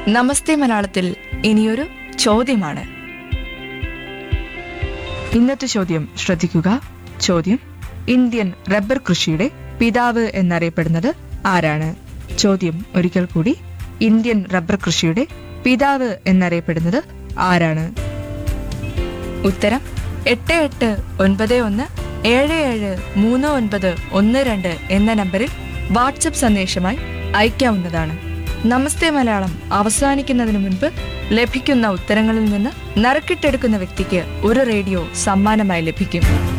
നമസ്തേ മലയാളത്തിൽ ഇനിയൊരു ചോദ്യമാണ് ഇന്നത്തെ ചോദ്യം ശ്രദ്ധിക്കുക ചോദ്യം ഇന്ത്യൻ റബ്ബർ കൃഷിയുടെ പിതാവ് എന്നറിയപ്പെടുന്നത് ആരാണ് ചോദ്യം ഒരിക്കൽ കൂടി ഇന്ത്യൻ റബ്ബർ കൃഷിയുടെ പിതാവ് എന്നറിയപ്പെടുന്നത് ആരാണ് ഉത്തരം എട്ട് എട്ട് ഒൻപത് ഒന്ന് ഏഴ് ഏഴ് മൂന്ന് ഒൻപത് ഒന്ന് രണ്ട് എന്ന നമ്പറിൽ വാട്സപ്പ് സന്ദേശമായി അയക്കാവുന്നതാണ് നമസ്തേ മലയാളം അവസാനിക്കുന്നതിന് മുൻപ് ലഭിക്കുന്ന ഉത്തരങ്ങളിൽ നിന്ന് നറുക്കിട്ടെടുക്കുന്ന വ്യക്തിക്ക് ഒരു റേഡിയോ സമ്മാനമായി ലഭിക്കും